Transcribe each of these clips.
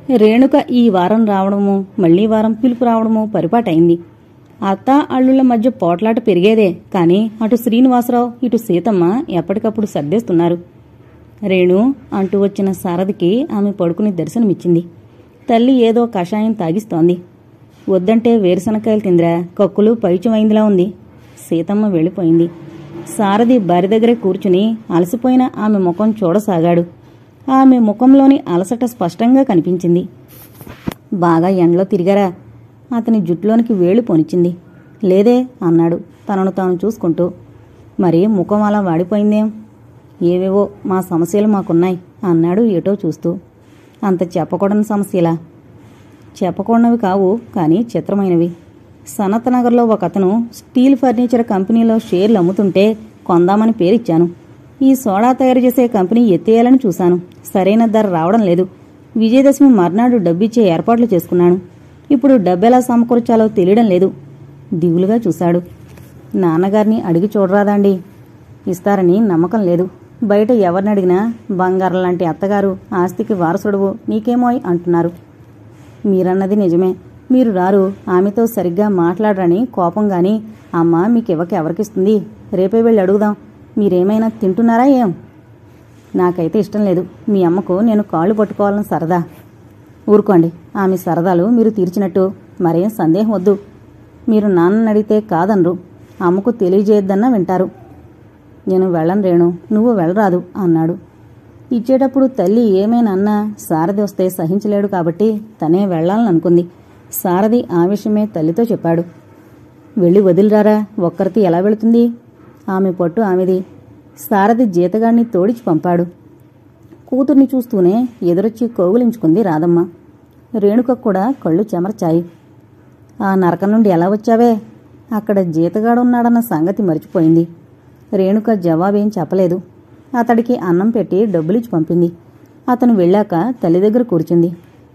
రేణుక ఈ వారం రావడము మళ్లీ వారం పిలుపు రావడము పరిపాటైంది అత్త అల్లుళ్ళ మధ్య పోట్లాట పెరిగేదే కానీ అటు శ్రీనివాసరావు ఇటు సీతమ్మ ఎప్పటికప్పుడు సర్దేస్తున్నారు రేణు అంటూ వచ్చిన సారథికి ఆమె పడుకుని దర్శనమిచ్చింది తల్లి ఏదో కషాయం తాగిస్తోంది వద్దంటే వేరుశనకాయలు తిందిరా కక్కులు పైచమైందిలా ఉంది సీతమ్మ వెళ్ళిపోయింది సారథి బారి దగ్గరే కూర్చుని అలసిపోయిన ఆమె ముఖం చూడసాగాడు ఆమె ముఖంలోని అలసట స్పష్టంగా కనిపించింది బాగా ఎండలో తిరిగారా అతని జుట్టులోనికి వేళ్ళు పొనిచింది లేదే అన్నాడు తనను తాను చూసుకుంటూ మరి ముఖం అలా వాడిపోయిందేం ఏవేవో మా సమస్యలు మాకున్నాయి అన్నాడు ఏటో చూస్తూ అంత చెప్పకూడని సమస్యలా చెప్పకూడనివి కావు కానీ చిత్రమైనవి సనత్ నగర్లో ఒక అతను స్టీల్ ఫర్నిచర్ కంపెనీలో షేర్లు అమ్ముతుంటే కొందామని పేరిచ్చాను ఈ సోడా తయారు చేసే కంపెనీ ఎత్తేయాలని చూశాను సరైన ధర రావడం లేదు విజయదశమి మర్నాడు డబ్బిచ్చే ఏర్పాట్లు చేసుకున్నాను ఇప్పుడు డబ్బెలా సమకూర్చాలో తెలియడం లేదు దిగులుగా చూశాడు నాన్నగారిని అడిగి చూడరాదండి ఇస్తారని నమ్మకం లేదు బయట ఎవరిని అడిగినా బంగారం లాంటి అత్తగారు ఆస్తికి వారసుడువు నీకేమోయ్ అంటున్నారు మీరన్నది నిజమే మీరు రారు ఆమెతో సరిగ్గా మాట్లాడరని కోపం గాని అమ్మ మీకివ్వక ఎవరికిస్తుంది రేపే వెళ్ళి అడుగుదాం మీరేమైనా తింటున్నారా ఏం నాకైతే ఇష్టం లేదు మీ అమ్మకు నేను కాళ్ళు పట్టుకోవాలని సరదా ఊరుకోండి ఆమె సరదాలు మీరు తీర్చినట్టు మరేం సందేహం వద్దు మీరు నాన్నని అడిగితే కాదనరు అమ్మకు తెలియజేయొద్దన్నా వింటారు నేను వెళ్ళను రేణు నువ్వు వెళ్ళరాదు అన్నాడు ఇచ్చేటప్పుడు తల్లి ఏమైనా అన్నా సారథి వస్తే సహించలేడు కాబట్టి తనే వెళ్ళాలని అనుకుంది సారథి ఆ విషయమే తల్లితో చెప్పాడు వెళ్ళి వదిలిరారా ఒక్కరితి ఎలా వెళుతుంది ఆమె పట్టు ఆమెది సారథి జీతగాడిని తోడిచి పంపాడు కూతుర్ని చూస్తూనే ఎదురొచ్చి కౌగులించుకుంది రాధమ్మ రేణుక కూడా కళ్ళు చెమర్చాయి ఆ నరకం నుండి ఎలా వచ్చావే అక్కడ జీతగాడున్నాడన్న సంగతి మర్చిపోయింది రేణుక జవాబేం చెప్పలేదు అతడికి అన్నం పెట్టి డబ్బులిచ్చి పంపింది అతను వెళ్ళాక తల్లి దగ్గర కూర్చుంది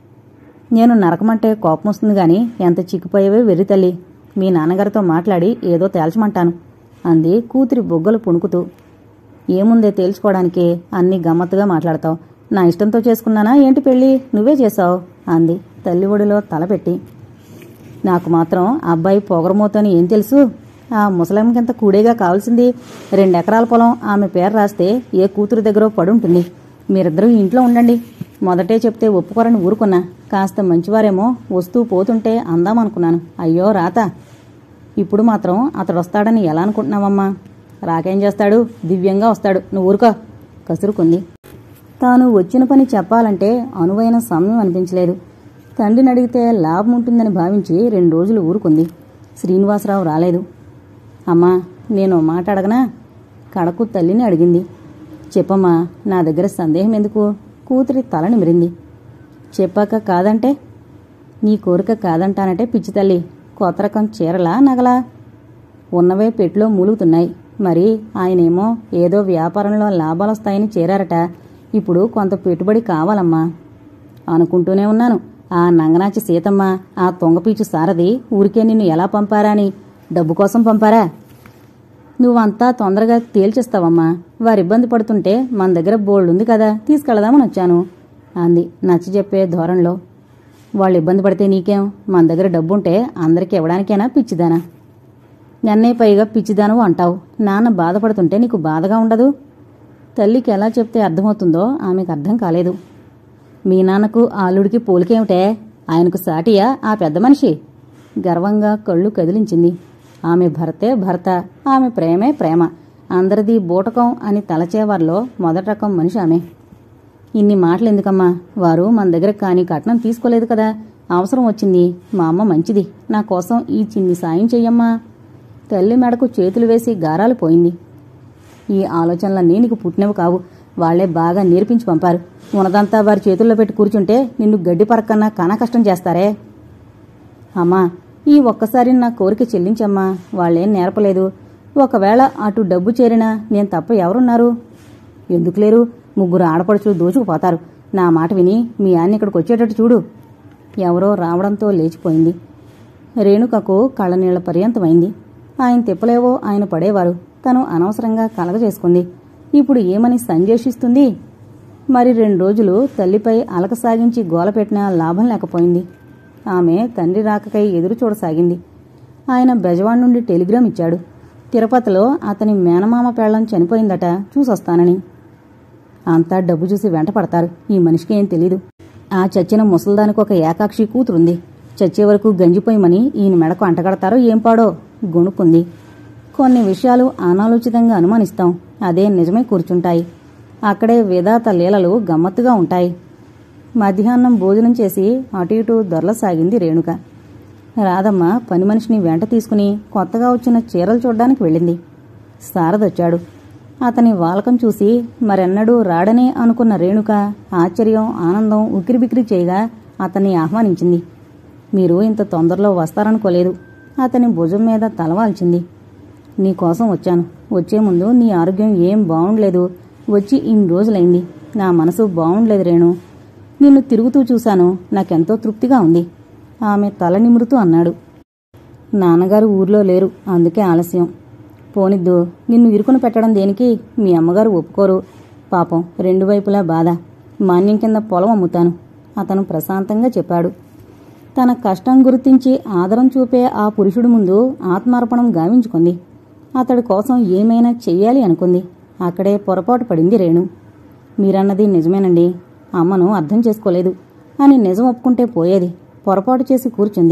నేను నరకమంటే కోపం వస్తుంది గాని ఎంత చిక్కిపోయేవే వెర్రి తల్లి మీ నాన్నగారితో మాట్లాడి ఏదో తేల్చమంటాను అంది కూతురి బొగ్గలు పుణుకుతూ ఏముందే తేల్చుకోవడానికి అన్ని గమ్మత్తుగా మాట్లాడతావు నా ఇష్టంతో చేసుకున్నానా ఏంటి పెళ్ళి నువ్వే చేశావు అంది తల్లి ఒడిలో తలపెట్టి నాకు మాత్రం అబ్బాయి పొగరమోతని ఏం తెలుసు ఆ ముసలంకింత కూడేగా కావాల్సింది రెండెకరాల పొలం ఆమె పేరు రాస్తే ఏ కూతురు దగ్గర పడుంటుంది మీరిద్దరూ ఇంట్లో ఉండండి మొదటే చెప్తే ఒప్పుకోరని ఊరుకున్నా కాస్త మంచివారేమో వస్తూ పోతుంటే అందామనుకున్నాను అయ్యో రాత ఇప్పుడు మాత్రం అతడు వస్తాడని ఎలా అనుకుంటున్నావమ్మా రాకేం చేస్తాడు దివ్యంగా వస్తాడు నువ్వు ఊరుకో కసురుకుంది తాను వచ్చిన పని చెప్పాలంటే అనువైన సమయం అనిపించలేదు తండ్రిని అడిగితే లాభం ఉంటుందని భావించి రెండు రోజులు ఊరుకుంది శ్రీనివాసరావు రాలేదు అమ్మా నేను ఓ మాట అడగనా కడకు తల్లిని అడిగింది చెప్పమ్మా నా దగ్గర సందేహం ఎందుకు కూతురి తల నిమిరింది చెప్పాక కాదంటే నీ కోరిక కాదంటానంటే పిచ్చి తల్లి కొత్త రకం చీరలా నగలా ఉన్నవే పెట్టులో మూలుగుతున్నాయి మరి ఆయనేమో ఏదో వ్యాపారంలో లాభాలొస్తాయని చేరారట ఇప్పుడు కొంత పెట్టుబడి కావాలమ్మా అనుకుంటూనే ఉన్నాను ఆ నంగనాచి సీతమ్మ ఆ తొంగపీచు సారథి ఊరికే నిన్ను ఎలా పంపారా అని డబ్బు కోసం పంపారా నువ్వంతా తొందరగా తేల్చేస్తావమ్మా వారు ఇబ్బంది పడుతుంటే మన దగ్గర బోల్డ్ ఉంది కదా తీసుకెళదామని వచ్చాను అంది నచ్చ చెప్పే ధోరణిలో వాళ్ళు ఇబ్బంది పడితే నీకేం మన దగ్గర డబ్బుంటే అందరికి ఇవ్వడానికేనా పిచ్చిదానా నన్నే పైగా పిచ్చిదానవు అంటావు నాన్న బాధపడుతుంటే నీకు బాధగా ఉండదు తల్లికి ఎలా చెప్తే అర్థమవుతుందో ఆమెకు అర్థం కాలేదు మీ నాన్నకు ఆలుడికి పోలికేమిటే ఆయనకు సాటియా ఆ పెద్ద మనిషి గర్వంగా కళ్ళు కదిలించింది ఆమె భర్తే భర్త ఆమె ప్రేమే ప్రేమ అందరిది బూటకం అని తలచేవారిలో మొదటి రకం మనిషి ఆమె ఇన్ని మాటలు ఎందుకమ్మా వారు మన దగ్గర కాని కట్నం తీసుకోలేదు కదా అవసరం వచ్చింది మా అమ్మ మంచిది నా కోసం ఈ చిన్ని సాయం చెయ్యమ్మా తల్లి మెడకు చేతులు వేసి గారాలు పోయింది ఈ ఆలోచనలన్నీ నీకు పుట్టినవి కావు వాళ్లే బాగా నేర్పించి పంపారు ఉన్నదంతా వారి చేతుల్లో పెట్టి కూర్చుంటే నిన్ను గడ్డి పరకన్నా కానా కష్టం చేస్తారే అమ్మా ఈ ఒక్కసారి నా కోరిక చెల్లించమ్మా వాళ్ళేం నేర్పలేదు ఒకవేళ అటు డబ్బు చేరినా నేను తప్ప ఎవరున్నారు ఎందుకు లేరు ముగ్గురు ఆడపడుచులు దోచుకుపోతారు నా మాట విని మీ ఆయన ఇక్కడికి వచ్చేటట్టు చూడు ఎవరో రావడంతో లేచిపోయింది రేణుకకు కళ్ళనీళ్ల పర్యంతమైంది ఆయన తిప్పలేవో ఆయన పడేవారు తను అనవసరంగా కలగజేసుకుంది ఇప్పుడు ఏమని సంజేషిస్తుంది మరి రెండు రోజులు తల్లిపై అలక సాగించి గోల పెట్టినా లాభం లేకపోయింది ఆమె తండ్రి రాకకై ఎదురు చూడసాగింది ఆయన బెజవాడ్ నుండి టెలిగ్రామ్ ఇచ్చాడు తిరుపతిలో అతని మేనమామ పెళ్ళం చనిపోయిందట చూసొస్తానని అంతా డబ్బు చూసి వెంట పడతారు ఈ మనిషికి ఏం తెలీదు ఆ చచ్చిన ముసల్దానికి ఒక ఏకాక్షి కూతురుంది చచ్చే వరకు గంజిపోయమని ఈయన మెడకు అంటగడతారో ఏం పాడో గొణుక్కుంది కొన్ని విషయాలు అనాలోచితంగా అనుమానిస్తాం అదే నిజమై కూర్చుంటాయి అక్కడే వేదాత లీలలు గమ్మత్తుగా ఉంటాయి మధ్యాహ్నం భోజనం చేసి అటు ఇటు దొరలసాగింది రేణుక రాధమ్మ పని మనిషిని వెంట తీసుకుని కొత్తగా వచ్చిన చీరలు చూడ్డానికి వెళ్ళింది శారదొచ్చాడు అతని వాలకం చూసి మరెన్నడూ రాడనే అనుకున్న రేణుక ఆశ్చర్యం ఆనందం ఉక్కిరిబిక్కిరి చేయగా అతన్ని ఆహ్వానించింది మీరు ఇంత తొందరలో వస్తారనుకోలేదు అతని భుజం మీద తలవాల్చింది నీకోసం వచ్చాను వచ్చే ముందు నీ ఆరోగ్యం ఏం బాగుండలేదు వచ్చి ఇన్ని రోజులైంది నా మనసు బాగుండలేదు రేణు నిన్ను తిరుగుతూ చూశాను నాకెంతో తృప్తిగా ఉంది ఆమె తల నిమురుతూ అన్నాడు నాన్నగారు ఊర్లో లేరు అందుకే ఆలస్యం పోనిద్దు నిన్ను ఇరుకును పెట్టడం దేనికి మీ అమ్మగారు ఒప్పుకోరు పాపం రెండు వైపులా బాధ మాన్యం కింద పొలం అమ్ముతాను అతను ప్రశాంతంగా చెప్పాడు తన కష్టం గుర్తించి ఆదరం చూపే ఆ పురుషుడి ముందు ఆత్మార్పణం గావించుకుంది అతడి కోసం ఏమైనా చెయ్యాలి అనుకుంది అక్కడే పొరపాటు పడింది రేణు మీరన్నది నిజమేనండి అమ్మను అర్థం చేసుకోలేదు అని నిజం ఒప్పుకుంటే పోయేది పొరపాటు చేసి కూర్చుంది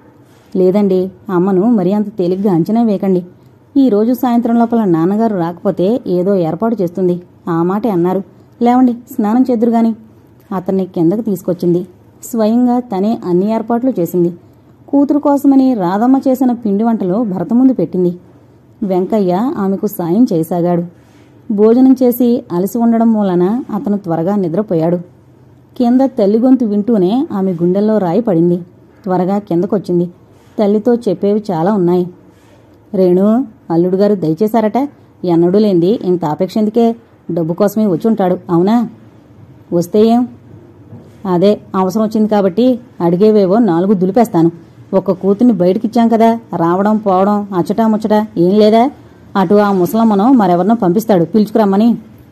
లేదండి అమ్మను మరి అంత తేలిగ్గా అంచనా వేయకండి ఈ రోజు సాయంత్రం లోపల నాన్నగారు రాకపోతే ఏదో ఏర్పాటు చేస్తుంది ఆ మాటే అన్నారు లేవండి స్నానం చేద్దురు గాని అతన్ని కిందకు తీసుకొచ్చింది స్వయంగా తనే అన్ని ఏర్పాట్లు చేసింది కూతురు కోసమని రాధమ్మ చేసిన పిండి వంటలు భరత ముందు పెట్టింది వెంకయ్య ఆమెకు సాయం చేయసాగాడు భోజనం చేసి అలసి ఉండడం మూలన అతను త్వరగా నిద్రపోయాడు కింద తల్లి గొంతు వింటూనే ఆమె గుండెల్లో రాయి పడింది త్వరగా కిందకొచ్చింది తల్లితో చెప్పేవి చాలా ఉన్నాయి రేణు అల్లుడు గారు దయచేశారట ఎన్నడూ లేంది ఇంత ఆపేక్ష ఎందుకే డబ్బు కోసమే వచ్చి ఉంటాడు అవునా వస్తే ఏం అదే అవసరం వచ్చింది కాబట్టి అడిగేవేవో నాలుగు దులిపేస్తాను ఒక్క కూతుర్ని బయటకిచ్చాం కదా రావడం పోవడం అచ్చటా ముచ్చట ఏం లేదా అటు ఆ ముసలమ్మను మరెవరినో పంపిస్తాడు పిలుచుకురమ్మని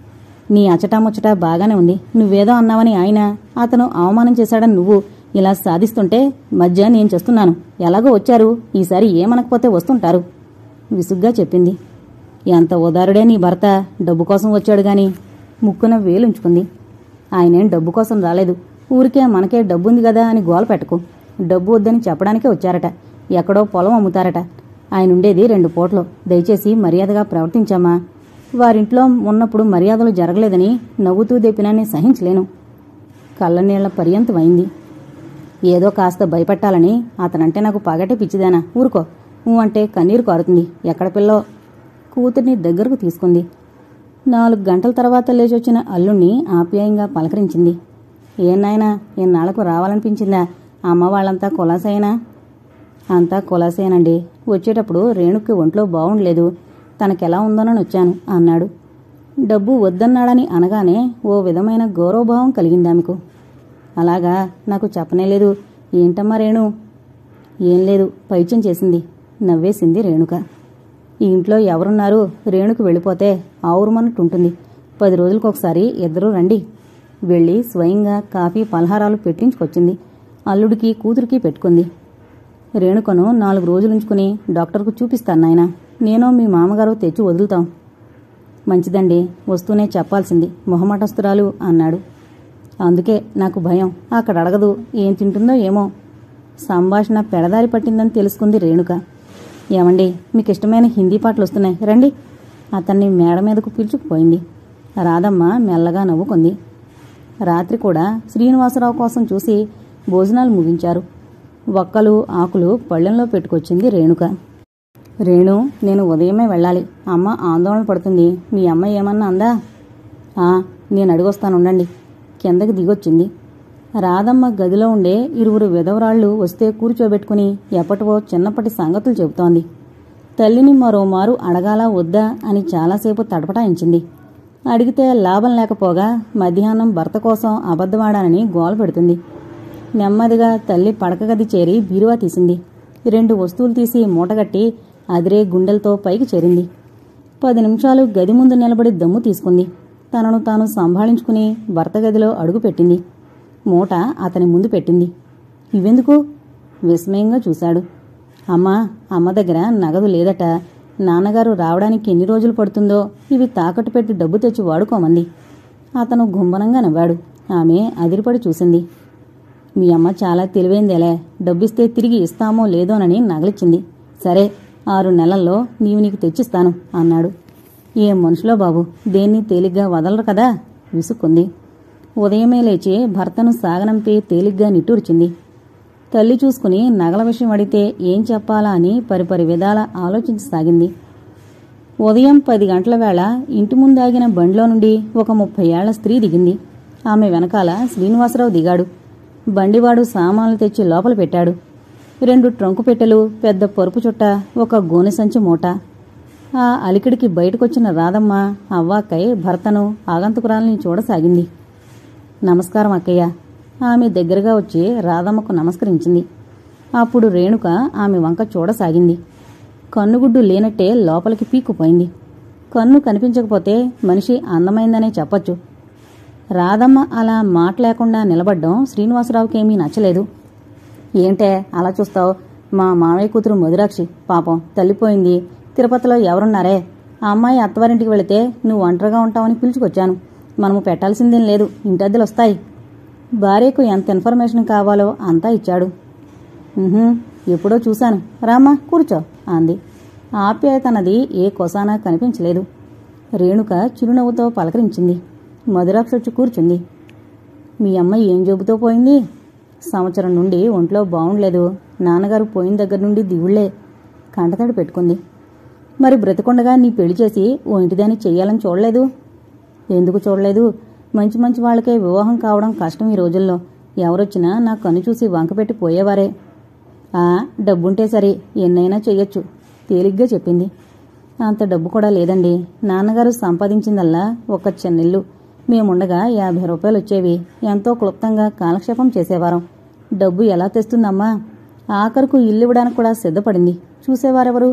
నీ అచ్చటా ముచ్చట బాగానే ఉంది నువ్వేదో అన్నావని ఆయన అతను అవమానం చేశాడని నువ్వు ఇలా సాధిస్తుంటే మధ్య నేను చేస్తున్నాను ఎలాగో వచ్చారు ఈసారి ఏమనకపోతే వస్తుంటారు విసుగ్గా చెప్పింది ఎంత ఉదారుడే నీ భర్త డబ్బు కోసం వచ్చాడు గాని ముక్కున వేలుంచుకుంది ఆయనేం డబ్బు కోసం రాలేదు ఊరికే మనకే డబ్బుంది కదా అని గోల పెట్టకు డబ్బు వద్దని చెప్పడానికే వచ్చారట ఎక్కడో పొలం అమ్ముతారట ఆయన ఉండేది రెండు పూటలు దయచేసి మర్యాదగా ప్రవర్తించామా వారింట్లో ఉన్నప్పుడు మర్యాదలు జరగలేదని నవ్వుతూ దెప్పినా నేను సహించలేను కళ్ళనీళ్ల పర్యంతమైంది ఏదో కాస్త భయపెట్టాలని అతనంటే నాకు పగటే పిచ్చిదానా ఊరుకో ఊ అంటే కన్నీరు కారుతుంది ఎక్కడ పిల్లో కూతుర్ని దగ్గరకు తీసుకుంది నాలుగు గంటల తర్వాత లేచొచ్చిన అల్లుణ్ణి ఆప్యాయంగా పలకరించింది ఏం నాయనా ఎన్నాళ్లకు రావాలనిపించిందా అమ్మ వాళ్ళంతా కులాసైనా అంతా కులాసేనండి వచ్చేటప్పుడు రేణుకి ఒంట్లో బాగుండలేదు తనకెలా ఉందోనని వచ్చాను అన్నాడు డబ్బు వద్దన్నాడని అనగానే ఓ విధమైన గౌరవభావం కలిగింది ఆమెకు అలాగా నాకు చెప్పనేలేదు ఏంటమ్మా రేణు ఏం లేదు పైత్యం చేసింది నవ్వేసింది రేణుక ఈ ఇంట్లో ఎవరున్నారు రేణుకు వెళ్ళిపోతే ఆవురుమన్నట్టుంటుంది పది రోజులకు ఒకసారి ఇద్దరూ రండి వెళ్ళి స్వయంగా కాఫీ పలహారాలు పెట్టించుకొచ్చింది అల్లుడికి కూతురికి పెట్టుకుంది రేణుకను నాలుగు రోజులుంచుకుని డాక్టర్కు చూపిస్తాను నాయన నేను మీ మామగారు తెచ్చి వదులుతాం మంచిదండి వస్తూనే చెప్పాల్సింది మొహమాటస్తురాలు అన్నాడు అందుకే నాకు భయం అక్కడ అడగదు ఏం తింటుందో ఏమో సంభాషణ పెడదారి పట్టిందని తెలుసుకుంది రేణుక ఏమండి మీకు ఇష్టమైన హిందీ పాటలు వస్తున్నాయి రండి అతన్ని మేడ మీదకు పిలుచుకుపోయింది రాధమ్మ మెల్లగా నవ్వుకుంది రాత్రి కూడా శ్రీనివాసరావు కోసం చూసి భోజనాలు ముగించారు వక్కలు ఆకులు పళ్ళెంలో పెట్టుకొచ్చింది రేణుక రేణు నేను ఉదయమే వెళ్ళాలి అమ్మ ఆందోళన పడుతుంది మీ అమ్మ ఏమన్నా అందా ఆ నేను అడిగొస్తాను ఉండండి కిందకి దిగొచ్చింది రాధమ్మ గదిలో ఉండే ఇరువురు విధవరాళ్లు వస్తే కూర్చోబెట్టుకుని ఎప్పటివో చిన్నప్పటి సంగతులు చెబుతోంది తల్లిని మరోమారు అడగాలా వద్దా అని చాలాసేపు తడపటాయించింది అడిగితే లాభం లేకపోగా మధ్యాహ్నం భర్త కోసం అబద్ధమాడానని గోల పెడుతుంది నెమ్మదిగా తల్లి పడక గది చేరి బీరువా తీసింది రెండు వస్తువులు తీసి మూటగట్టి అదిరే గుండెలతో పైకి చేరింది పది నిమిషాలు గది ముందు నిలబడి దమ్ము తీసుకుంది తనను తాను సంభాళించుకుని భర్త గదిలో అడుగుపెట్టింది మూట అతని ముందు పెట్టింది ఇవెందుకు విస్మయంగా చూశాడు అమ్మా అమ్మ దగ్గర నగదు లేదట నాన్నగారు రావడానికి ఎన్ని రోజులు పడుతుందో ఇవి తాకట్టు పెట్టి డబ్బు తెచ్చి వాడుకోమంది అతను గుంభనంగా నవ్వాడు ఆమె అదిరిపడి చూసింది మీ అమ్మ చాలా తెలివైందేలే డబ్బిస్తే తిరిగి ఇస్తామో లేదోనని నగలిచ్చింది సరే ఆరు నెలల్లో నీవు నీకు తెచ్చిస్తాను అన్నాడు ఏ మనుషులో బాబు దేన్ని తేలిగ్గా వదలరు కదా విసుక్కుంది ఉదయమే లేచి భర్తను సాగనంపి తేలిగ్గా నిట్టూర్చింది తల్లి చూసుకుని నగల విషయం అడిగితే ఏం చెప్పాలా అని పరిపరి విధాల ఆలోచించసాగింది ఉదయం పది గంటల వేళ ఇంటి ముందాగిన బండిలో నుండి ఒక ముప్పై ఏళ్ల స్త్రీ దిగింది ఆమె వెనకాల శ్రీనివాసరావు దిగాడు బండివాడు సామాన్లు తెచ్చి లోపల పెట్టాడు రెండు ట్రంకు పెట్టెలు పెద్ద పరుపు చుట్ట ఒక గోనె సంచి మూట ఆ అలికిడికి బయటకొచ్చిన రాధమ్మ అవ్వాకై భర్తను ఆగంతుకురాల్ని చూడసాగింది నమస్కారం అక్కయ్య ఆమె దగ్గరగా వచ్చి రాధమ్మకు నమస్కరించింది అప్పుడు రేణుక ఆమె వంక చూడసాగింది కన్నుగుడ్డు లేనట్టే లోపలికి పీక్కుపోయింది కన్ను కనిపించకపోతే మనిషి అందమైందనే చెప్పొచ్చు రాధమ్మ అలా మాట లేకుండా నిలబడ్డం శ్రీనివాసరావుకేమీ నచ్చలేదు ఏంటే అలా చూస్తావు మా మామయ్య కూతురు మధురాక్షి పాపం తల్లిపోయింది తిరుపతిలో ఎవరున్నారే ఆ అమ్మాయి అత్తవారింటికి వెళితే నువ్వు ఒంటరిగా ఉంటావని పిలుచుకొచ్చాను మనము పెట్టాల్సిందేం లేదు ఇంటద్దెలు వస్తాయి భార్యకు ఎంత ఇన్ఫర్మేషన్ కావాలో అంతా ఇచ్చాడు "ఉహుం, ఎప్పుడో చూశాను రామ్మా కూర్చో అంది ఆప్యాయత అన్నది ఏ కొసానా కనిపించలేదు రేణుక చిరునవ్వుతో పలకరించింది మధురాక్ష వచ్చి కూర్చుంది మీ అమ్మ ఏం జబ్బుతో పోయింది సంవత్సరం నుండి ఒంట్లో బాగుండలేదు నాన్నగారు పోయిన దగ్గర నుండి దిగుళ్లే కంటతడి పెట్టుకుంది మరి బ్రతికొండగా నీ పెళ్లి చేసి ఓ ఇంటిదాన్ని చెయ్యాలని చూడలేదు ఎందుకు చూడలేదు మంచి మంచి వాళ్ళకే వివాహం కావడం కష్టం ఈ రోజుల్లో ఎవరొచ్చినా నా కన్ను చూసి వంకపెట్టి పోయేవారే ఆ డబ్బుంటే సరే ఎన్నైనా చెయ్యొచ్చు తేలిగ్గా చెప్పింది అంత డబ్బు కూడా లేదండి నాన్నగారు సంపాదించిందల్లా ఒక చెన్నెల్లు మేముండగా యాభై రూపాయలు వచ్చేవి ఎంతో క్లుప్తంగా కాలక్షేపం చేసేవారం డబ్బు ఎలా తెస్తుందమ్మా ఆఖరుకు ఇల్లు ఇవ్వడానికి కూడా సిద్ధపడింది చూసేవారెవరు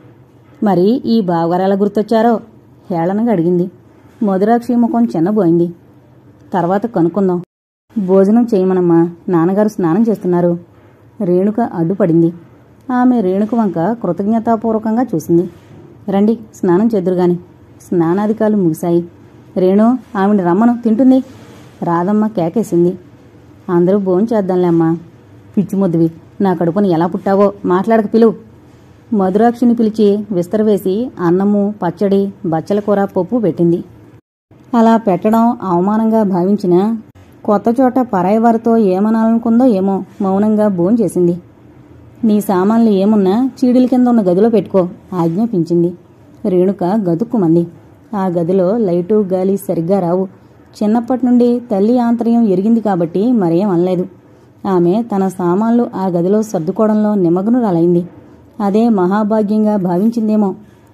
మరి ఈ బావగారు గుర్తొచ్చారో హేళనగా అడిగింది మధురాక్షి ముఖం చిన్నబోయింది తర్వాత కనుక్కుందాం భోజనం చేయమనమ్మా నాన్నగారు స్నానం చేస్తున్నారు రేణుక అడ్డుపడింది ఆమె రేణుక వంక కృతజ్ఞతాపూర్వకంగా చూసింది రండి స్నానం చేద్దురుగాని స్నానాధికారులు ముగిశాయి రేణు ఆవిడ రమ్మను తింటుంది రాధమ్మ కేకేసింది అందరూ భోంచేద్దాంలే అమ్మా పిచ్చి ముద్దువి నా కడుపుని ఎలా పుట్టావో మాట్లాడక పిలువు మధురాక్షిని పిలిచి విస్తరవేసి అన్నము పచ్చడి బచ్చల కూర పప్పు పెట్టింది అలా పెట్టడం అవమానంగా భావించిన కొత్త చోట పరాయి వారితో ఏమనాలనుకుందో ఏమో మౌనంగా భోంచేసింది నీ సామాన్లు ఏమున్నా చీడిల కింద ఉన్న గదిలో పెట్టుకో ఆజ్ఞాపించింది రేణుక గతుక్కుమంది ఆ గదిలో లైటు గాలి సరిగ్గా రావు చిన్నప్పటి నుండి తల్లి ఆంతర్యం ఎరిగింది కాబట్టి మరేం అనలేదు ఆమె తన సామాన్లు ఆ గదిలో సర్దుకోవడంలో నిమగ్నురాలైంది అదే మహాభాగ్యంగా భావించిందేమో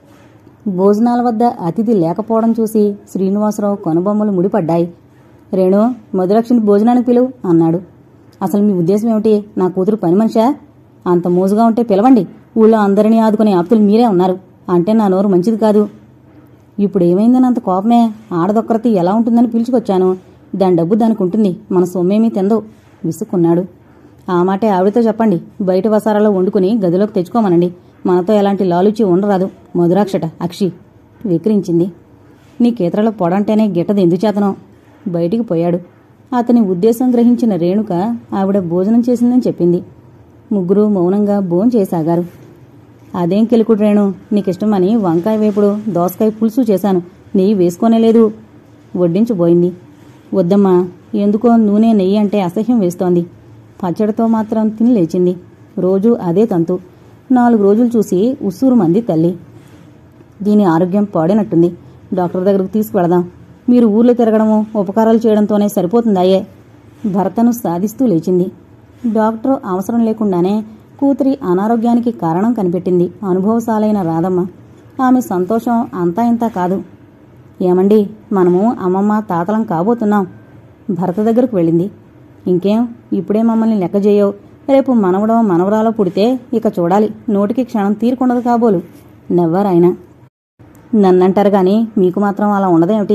భోజనాల వద్ద అతిథి లేకపోవడం చూసి శ్రీనివాసరావు కొనబొమ్మలు ముడిపడ్డాయి రేణు మధురక్షిని భోజనానికి పిలువు అన్నాడు అసలు మీ ఉద్దేశం ఏమిటి నా కూతురు పని మనిషా అంత మోజుగా ఉంటే పిలవండి ఊళ్ళో అందరినీ ఆదుకునే ఆప్తులు మీరే ఉన్నారు అంటే నా నోరు మంచిది కాదు ఇప్పుడు ఏమైందని అంత కోపమే ఆడదొక్కరతి ఎలా ఉంటుందని పిలుచుకొచ్చాను దాని డబ్బు దానికి ఉంటుంది మన సొమ్మేమీ తిందో విసుక్కున్నాడు ఆ మాటే ఆవిడతో చెప్పండి బయట వసారాలో వండుకుని గదిలోకి తెచ్చుకోమనండి మనతో ఎలాంటి లాలుచి ఉండరాదు మధురాక్షట అక్షి విక్రించింది నీ కేతరలో పొడంటేనే గిట్టదు ఎందుచేతనో బయటికి పోయాడు అతని ఉద్దేశం గ్రహించిన రేణుక ఆవిడ భోజనం చేసిందని చెప్పింది ముగ్గురు మౌనంగా భోంచేసాగారు అదేం కెలుకుడు రేణు నీకిష్టమని వంకాయ వేపుడు దోసకాయ పులుసు చేశాను నెయ్యి వేసుకోనే లేదు వడ్డించబోయింది వద్దమ్మా ఎందుకో నూనె నెయ్యి అంటే అసహ్యం వేస్తోంది పచ్చడితో మాత్రం తిని లేచింది రోజూ అదే తంతు నాలుగు రోజులు చూసి ఉస్సూరు మంది తల్లి దీని ఆరోగ్యం పాడినట్టుంది డాక్టర్ దగ్గరకు తీసుకువెళదాం మీరు ఊర్లో తిరగడము ఉపకారాలు చేయడంతోనే సరిపోతుందాయే భర్తను సాధిస్తూ లేచింది డాక్టర్ అవసరం లేకుండానే కూతురి అనారోగ్యానికి కారణం కనిపెట్టింది అనుభవశాలైన రాధమ్మ ఆమె సంతోషం అంతా ఇంతా కాదు ఏమండి మనము అమ్మమ్మ తాతలం కాబోతున్నాం భర్త దగ్గరకు వెళ్ళింది ఇంకేం ఇప్పుడే మమ్మల్ని లెక్క చేయవు రేపు మనవడో మనవరాలో పుడితే ఇక చూడాలి నోటికి క్షణం తీరుకుండదు కాబోలు నెవ్వరాయన నన్నంటారు గాని మీకు మాత్రం అలా ఉండదేమిటి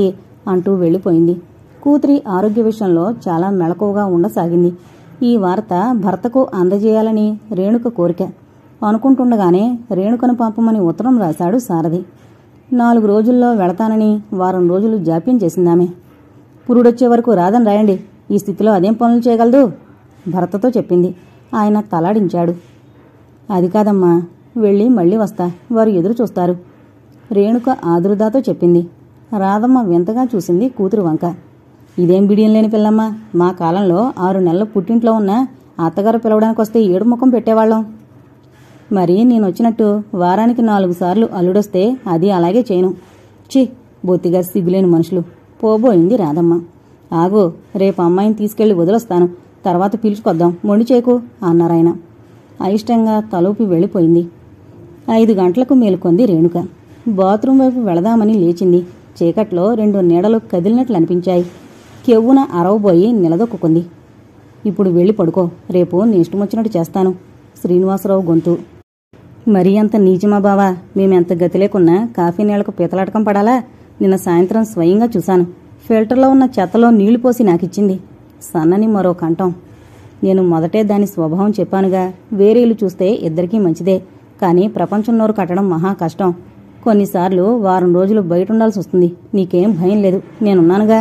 అంటూ వెళ్ళిపోయింది కూతురి ఆరోగ్య విషయంలో చాలా మెళకువగా ఉండసాగింది ఈ వార్త భర్తకు అందజేయాలని రేణుక కోరిక అనుకుంటుండగానే రేణుకను పంపమని ఉత్తరం రాశాడు సారథి నాలుగు రోజుల్లో వెళతానని వారం రోజులు జాప్యం చేసిందామె పురుడొచ్చే వరకు రాదని రాయండి ఈ స్థితిలో అదేం పనులు చేయగలదు భర్తతో చెప్పింది ఆయన తలాడించాడు అది కాదమ్మా వెళ్ళి మళ్ళీ వస్తా వారు ఎదురు చూస్తారు రేణుక ఆదురుదాతో చెప్పింది రాధమ్మ వింతగా చూసింది కూతురు వంక ఇదేం బిడియం లేని పిల్లమ్మ మా కాలంలో ఆరు నెలలు పుట్టింట్లో ఉన్న అత్తగారు పిలవడానికి వస్తే ఏడు ముఖం పెట్టేవాళ్ళం మరి నేను వచ్చినట్టు వారానికి నాలుగు సార్లు అల్లుడొస్తే అది అలాగే చేయను చి బొత్తిగా సిగ్గులేని మనుషులు పోబోయింది రాధమ్మ ఆగు రేపు అమ్మాయిని తీసుకెళ్లి వదిలొస్తాను తర్వాత పిలుచుకొద్దాం మొండి చేకు అన్నారాయన అయిష్టంగా తలూపి వెళ్ళిపోయింది ఐదు గంటలకు మేలుకొంది రేణుక బాత్రూం వైపు వెళదామని లేచింది చీకట్లో రెండు నీడలు కదిలినట్లు అనిపించాయి కెవ్వున అరవబోయి నిలదొక్కుంది ఇప్పుడు వెళ్ళి పడుకో రేపు నీ ఇష్టం వచ్చినట్టు చేస్తాను శ్రీనివాసరావు గొంతు మరీ అంత నీచమా బావా మేమెంత గతి లేకున్నా కాఫీ నీళ్లకు పీతలాటకం పడాలా నిన్న సాయంత్రం స్వయంగా చూశాను ఫిల్టర్లో ఉన్న చెత్తలో నీళ్లు పోసి నాకిచ్చింది సన్నని మరో కంఠం నేను మొదటే దాని స్వభావం చెప్పానుగా వేరే ఇల్లు చూస్తే ఇద్దరికీ మంచిదే కానీ ప్రపంచం నోరు కట్టడం మహా కష్టం కొన్నిసార్లు వారం రోజులు బయట ఉండాల్సి వస్తుంది నీకేం భయం లేదు నేనున్నానుగా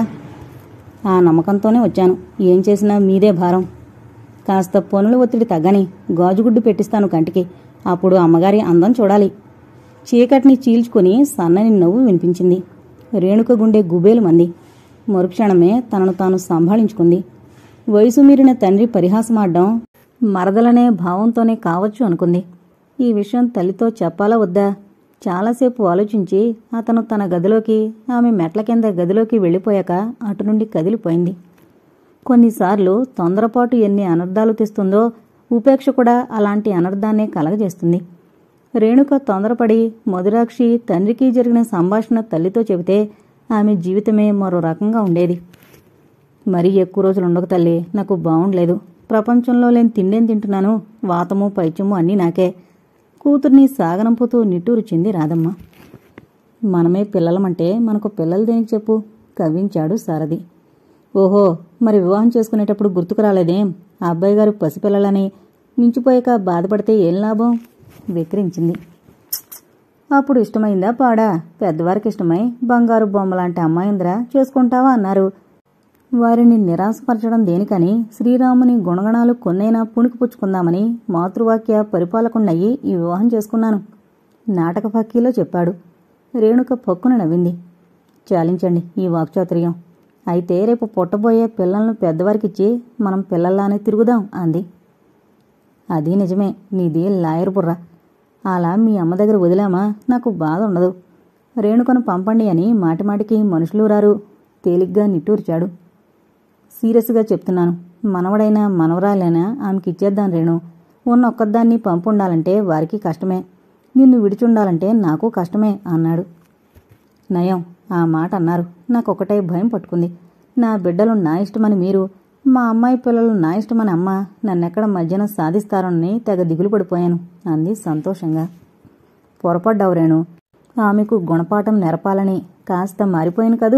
ఆ నమ్మకంతోనే వచ్చాను ఏం చేసినా మీదే భారం కాస్త పనుల ఒత్తిడి తగ్గని గాజుగుడ్డు పెట్టిస్తాను కంటికి అప్పుడు అమ్మగారి అందం చూడాలి చీకటిని చీల్చుకుని సన్నని నవ్వు వినిపించింది రేణుక గుండె గుబేలు మంది మరుక్షణమే తనను తాను సంభాళించుకుంది వయసు మీరిన తండ్రి పరిహాసమాడ్డం మరదలనే భావంతోనే కావచ్చు అనుకుంది ఈ విషయం తల్లితో చెప్పాలా వద్దా చాలాసేపు ఆలోచించి అతను తన గదిలోకి ఆమె మెట్ల కింద గదిలోకి వెళ్ళిపోయాక అటు నుండి కదిలిపోయింది కొన్నిసార్లు తొందరపాటు ఎన్ని అనర్థాలు తెస్తుందో ఉపేక్ష కూడా అలాంటి అనర్థాన్నే కలగజేస్తుంది రేణుక తొందరపడి మధురాక్షి తండ్రికి జరిగిన సంభాషణ తల్లితో చెబితే ఆమె జీవితమే మరో రకంగా ఉండేది మరీ ఎక్కువ రోజులు ఉండక తల్లి నాకు బాగుండలేదు ప్రపంచంలో లేని తిండేం తింటున్నాను వాతము పైత్యము అన్నీ నాకే కూతుర్ని సాగనంపుతూ నిట్టూరుచింది రాధమ్మ మనమే పిల్లలమంటే మనకు పిల్లలు దేనికి చెప్పు కవ్వించాడు సారథి ఓహో మరి వివాహం చేసుకునేటప్పుడు గుర్తుకు రాలేదేం ఆ అబ్బాయి గారు పసిపిల్లలని మించిపోయాక బాధపడితే ఏం లాభం విక్రించింది అప్పుడు ఇష్టమైందా పాడా పెద్దవారికి ఇష్టమై బంగారు బొమ్మలాంటి అమ్మాయింద్రా చేసుకుంటావా అన్నారు వారిని నిరాశపరచడం దేనికని శ్రీరాముని గుణగణాలు కొన్నైనా పుణికిపుచ్చుకుందామని మాతృవాక్య పరిపాలకుండయి ఈ వివాహం చేసుకున్నాను నాటక ఫక్కీలో చెప్పాడు రేణుక పక్కున నవ్వింది చాలించండి ఈ వాక్చాతుర్యం అయితే రేపు పుట్టబోయే పిల్లలను పెద్దవారికిచ్చి మనం పిల్లల్లానే తిరుగుదాం అంది అది నిజమే నీది లాయర్ బుర్ర అలా మీ అమ్మ దగ్గర వదిలామా నాకు బాధ ఉండదు రేణుకను పంపండి అని మాటిమాటికి మనుషులు రారు తేలిగ్గా నిట్టూర్చాడు సీరియస్గా చెప్తున్నాను మనవడైనా మనవరాలైనా ఆమెకి ఇచ్చేద్దాం రేణు ఉన్న ఒక్కదాన్ని పంపుండాలంటే వారికి కష్టమే నిన్ను విడిచుండాలంటే నాకు కష్టమే అన్నాడు నయం ఆ మాట అన్నారు నాకొకటే భయం పట్టుకుంది నా బిడ్డలు నా ఇష్టమని మీరు మా అమ్మాయి పిల్లలు నా ఇష్టమని అమ్మ నన్నెక్కడ మధ్యన సాధిస్తారోనని తెగ దిగులు పడిపోయాను అంది సంతోషంగా పొరపడ్డావు రేణు ఆమెకు గుణపాఠం నెరపాలని కాస్త మారిపోయాను కదూ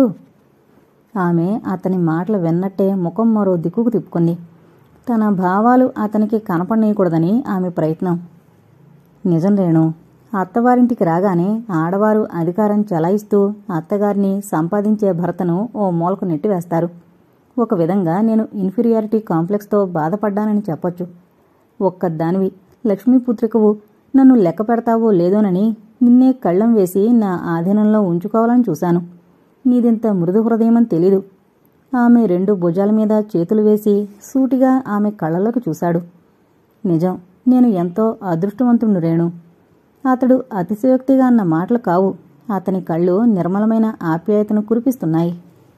ఆమె అతని మాటలు విన్నట్టే ముఖం మరో దిక్కుకు తిప్పుకుంది తన భావాలు అతనికి కనపడనీయకూడదని ఆమె ప్రయత్నం నిజం రేణు అత్తవారింటికి రాగానే ఆడవారు అధికారం చలాయిస్తూ అత్తగారిని సంపాదించే భర్తను ఓ మూలకు నెట్టివేస్తారు ఒక విధంగా నేను ఇన్ఫీరియారిటీ కాంప్లెక్స్తో బాధపడ్డానని చెప్పొచ్చు ఒక్కదానివి లక్ష్మీపుత్రికవు నన్ను లెక్క పెడతావో లేదోనని నిన్నే కళ్ళం వేసి నా ఆధీనంలో ఉంచుకోవాలని చూశాను నీదింత మృదు హృదయమని తెలీదు ఆమె రెండు భుజాల మీద చేతులు వేసి సూటిగా ఆమె కళ్ళలోకి చూశాడు నిజం నేను ఎంతో అదృష్టవంతుణ్ణి రేణు అతడు అతిశయోక్తిగా అన్న మాటలు కావు అతని కళ్ళు నిర్మలమైన ఆప్యాయతను కురిపిస్తున్నాయి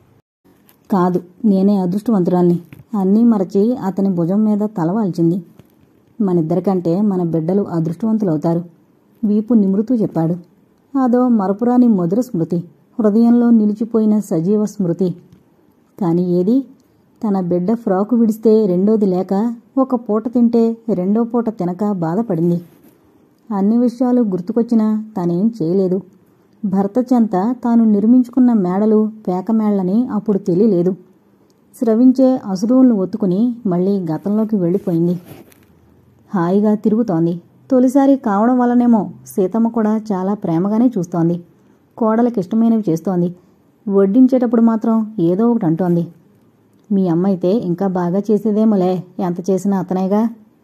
కాదు నేనే అదృష్టవంతురాల్ని అన్నీ మరచి అతని భుజం మీద తలవాల్చింది మనిద్దరికంటే మన బిడ్డలు అదృష్టవంతులవుతారు వీపు నిమృతూ చెప్పాడు అదో మరపురాని మధుర స్మృతి హృదయంలో నిలిచిపోయిన సజీవ స్మృతి కాని ఏది తన బిడ్డ ఫ్రాకు విడిస్తే రెండోది లేక ఒక పూట తింటే రెండో పూట తినక బాధపడింది అన్ని విషయాలు గుర్తుకొచ్చినా తనేం చేయలేదు భర్త చెంత తాను నిర్మించుకున్న మేడలు పేకమేళ్లని అప్పుడు తెలియలేదు స్రవించే అసురువులను ఒత్తుకుని మళ్ళీ గతంలోకి వెళ్ళిపోయింది హాయిగా తిరుగుతోంది తొలిసారి కావడం వల్లనేమో సీతమ్మ కూడా చాలా ప్రేమగానే చూస్తోంది కోడలకి ఇష్టమైనవి చేస్తోంది వడ్డించేటప్పుడు మాత్రం ఏదో ఒకటి అంటోంది మీ అమ్మ అయితే ఇంకా బాగా చేసేదేమోలే ఎంత చేసినా అతనేగా